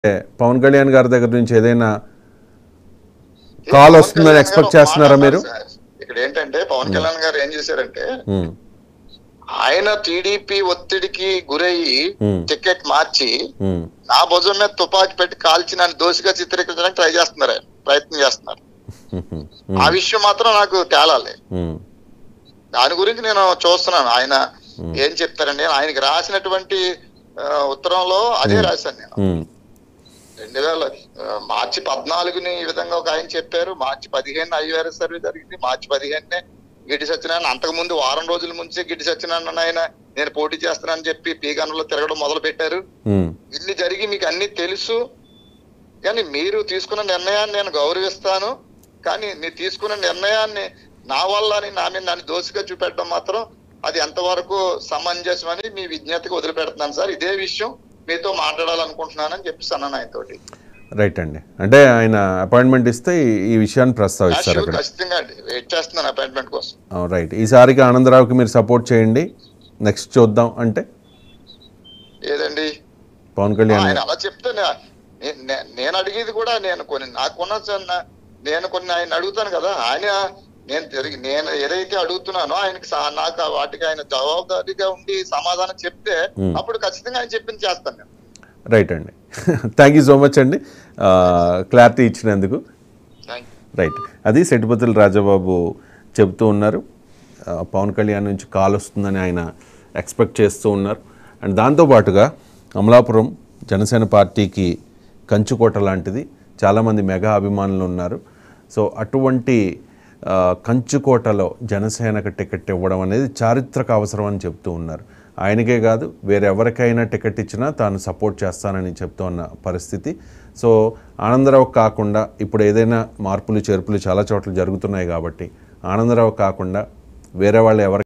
పవన్ కళ్యాణ్ గారి దగ్గర నుంచి ఏదైనా కాల్ వస్తుందని ఎక్స్పెక్ట్ చేస్తున్నారా మీరు ఇక్కడ ఏంటంటే పవన్ కళ్యాణ్ గారు ఏం చేశారంటే ఉమ్, ఆయన టీడీపీ ఒత్తిడికి గురయ్యి Hmm. టికెట్ మార్చి ఉమ్, నా భుజం మీద తుపాకీ పెట్టి కాల్చి నన్ను దోషిగా చిత్రీకరించడానికి ట్రై చేస్తున్నారు ఆయన. ప్రయత్నం చేస్తున్నారు ఉమ్, ఆ విషయం మాత్రం నాకు తేలాలి ఉమ్, దాని గురించి నేను చూస్తున్నాను ఆయన ఏం చెప్తారండి ఆయనకి రాసినటువంటి ఆ, ఉత్తరంలో అదే రాశాను నేను ఉమ్, రెండు వేల ఆ, మార్చి పద్నాలుగుని ఈ విధంగా ఒక ఆయన చెప్పారు మార్చి పదిహేను ఐవీఆర్ సర్వే జరిగింది మార్చి పదిహేనునే గిడ్డి సత్యనారాయణ అంతకు ముందు వారం రోజుల ముంచే గిడ్డి సత్యనారాయణ ఆయన నేను పోటీ చేస్తానని చెప్పి పీగన్లో తిరగడం మొదలు పెట్టారు ఉమ్, ఇన్ని జరిగి మీకు అన్ని తెలుసు కానీ మీరు తీసుకున్న నిర్ణయాన్ని నేను గౌరవిస్తాను కానీ మీరు తీసుకున్న నిర్ణయాన్ని నా వల్ల అని నా మీద నన్ను దోషిగా చూపెట్టడం మాత్రం అది ఎంతవరకు సమంజసమని మీ విజ్ఞతకి వదిలిపెడుతున్నాను సార్ ఇదే విషయం మీతో మాట్లాడాలనుకుంటున్నానని చెప్పేసి అన్నాను ఆయనతోటి రైట్ అండి అంటే ఆయన అపాయింట్మెంట్ ఇస్తే ఈ- ఈ విషయాన్ని ప్రస్తావిస్తారు షూర్ అక్కడ ఖచ్చితంగా అండి వెయిట్ చేస్తున్నాను అపాయింట్మెంట్ కోసం ఆ, రైట్ ఈసారికి ఆనందరావుకి మీరు సపోర్ట్ చేయండి నెక్స్ట్ చూద్దాం అంటే ఏదండి పవన్ కళ్యాణ్ ఆయన అలా చెప్తే నే- నే- నే- నేను అడిగేది కూడా నేను కొన్ని నాకున్న చిన్న- నేను కొన్ని ఆయన అడుగుతాను కదా ఆయన నేను తిరిగి నేను ఏదైతే అడుగుతున్నానో ఆయనకి సా- నాకు వాటికి ఆయన జవాబుదారీగా ఉండి సమాధానం చెప్తే Hmm. అప్పుడు ఖచ్చితంగా ఆయన చెప్పింది చేస్తాను నేను రైట్ అండి థ్యాంక్ యూ సో మచ్ అండి క్లారిటీ ఇచ్చినందుకు థ్యాంక్ యూ రైట్ అది సెట్టిపతుల రాజబాబు చెబుతూ ఉన్నారు ఆ, పవన్ కళ్యాణ్ నుంచి కాల్ వస్తుందని ఆయన ఎక్స్పెక్ట్ చేస్తూ ఉన్నారు అండ్ దాంతోపాటుగా అమలాపురం జనసేన పార్టీకి కంచుకోట లాంటిది చాలామంది మెగా అభిమానులు ఉన్నారు సో అటువంటి ఆ, కంచుకోటలో జనసేనకు టికెట్ ఇవ్వడం అనేది చారిత్రక అవసరం అని చెప్తూ ఉన్నారు ఆయనకే కాదు వేరెవరికైనా టికెట్ ఇచ్చినా తాను సపోర్ట్ చేస్తానని చెప్తూ ఉన్న పరిస్థితి సో ఆనందరావు కాకుండా ఇప్పుడు ఏదైనా మార్పులు చేర్పులు చాలా చోట్ల జరుగుతున్నాయి కాబట్టి ఆనందరావు కాకుండా వేరే వాళ్ళు ఎవరికి